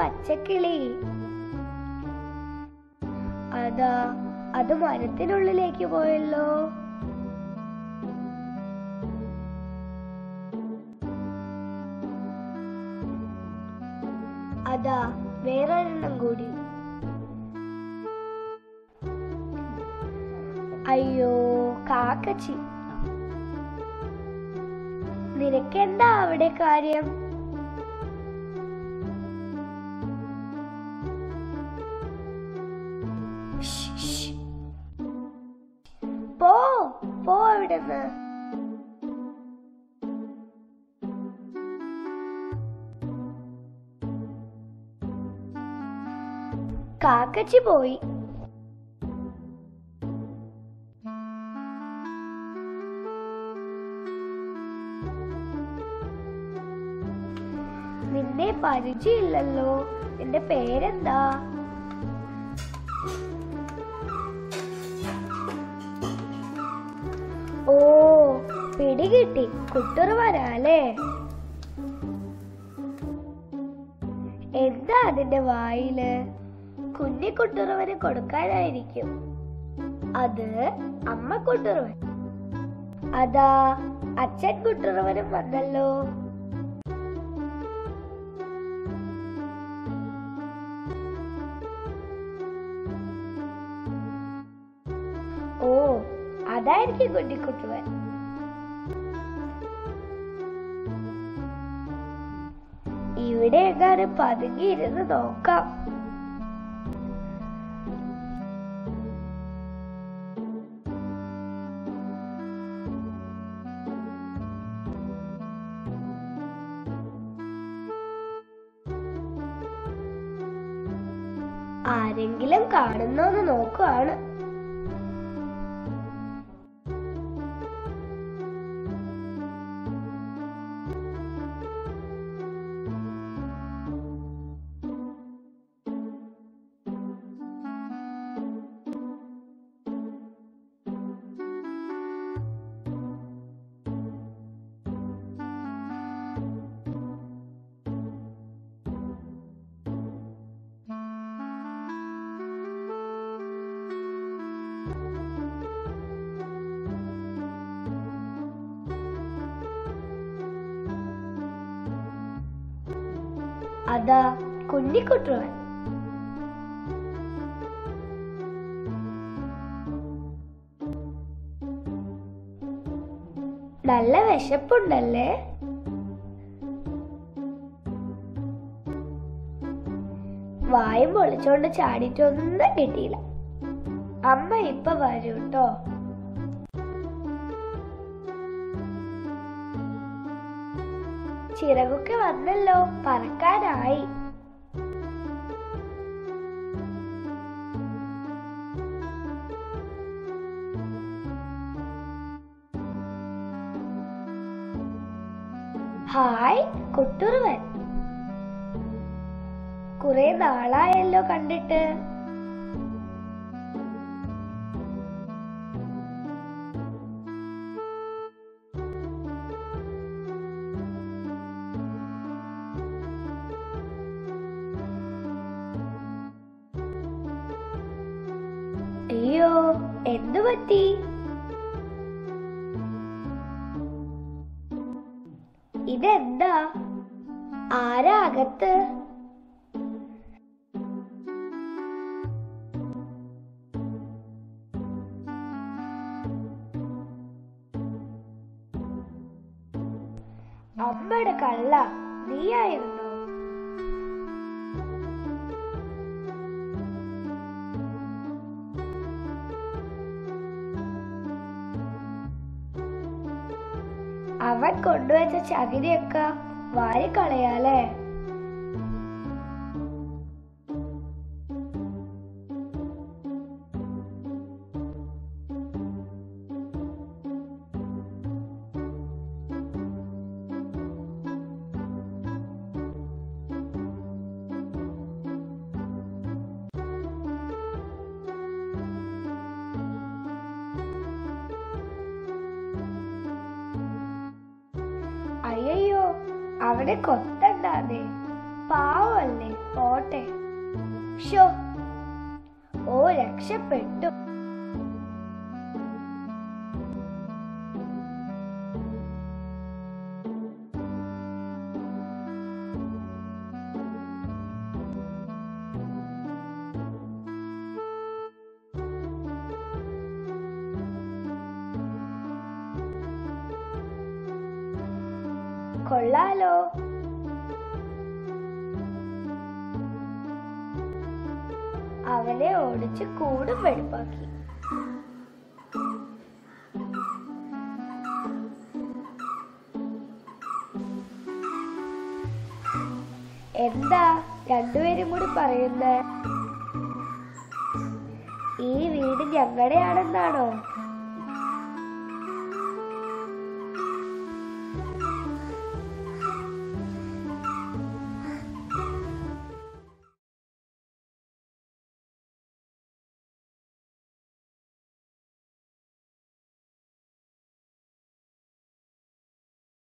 പച്ചക്കിളി അതാ അത് മരത്തിനുള്ളിലേക്ക് പോയല്ലോ അതാ വേറൊരെണ്ണം കൂടി അയ്യോ കാക്കച്ചി നിനക്കെന്താ അവിടെ കാര്യം ഷ്, ഷ്. പോ പോ അവിടുന്ന് കാക്കച്ചി പോയി നിന്നെ പരിചയമില്ലല്ലോ നിന്റെ പേരെന്താ ഓ പിടികിട്ടി കുട്ടുറുവനാലേ എന്താ അതിന്റെ വായില് കുഞ്ഞി കുട്ടുറുവന് കൊടുക്കാനായിരിക്കും അത് അമ്മ കുട്ടുറുവൻ അതാ അച്ഛൻ കുട്ടുറുവനും വന്നല്ലോ ഓ അതായിരിക്കും കുട്ടിക്കുട്ടുവൻ ഇവിടെ എങ്ങാനും പതുങ്ങിയിരുന്ന് നോക്കാം ആരെങ്കിലും കാണുന്നോന്ന് നോക്കുവാണ് അതാ കുഞ്ഞിക്കുട്ടുവൻ നല്ല വിശപ്പുണ്ടല്ലേ വായും പൊളിച്ചോണ്ട് ചാടിയിട്ടൊന്നും കിട്ടിയില്ല അമ്മ ഇപ്പൊ വരൂ കേട്ടോ ചിറകൊക്കെ വന്നല്ലോ പറക്കാനായി ഹായ് കുട്ടുറുവൻ കുറെ നാളായല്ലോ കണ്ടിട്ട് അയ്യോ എന്തു പറ്റി ഇതെന്താ ആരാ അകത്ത് അമ്മയുടെ കള്ള നീയായിരുന്നോ അവൻ കൊണ്ടുവച്ച ചകിരിയൊക്കെ വാരിക്കളയാലേ അയ്യോ അവിടെ കൊത്തണ്ടാതെ പാവല്ലേ പോട്ടെ ഷോ ഓ രക്ഷപ്പെട്ടു കൊള്ളാലോ അവനെ ഓടിച്ച് കൂടും വെടുപ്പാക്കി എന്താ രണ്ടുപേരും കൂടി പറയുന്നേ ഈ വീട് ഞങ്ങളുടെയാണെന്നാണോ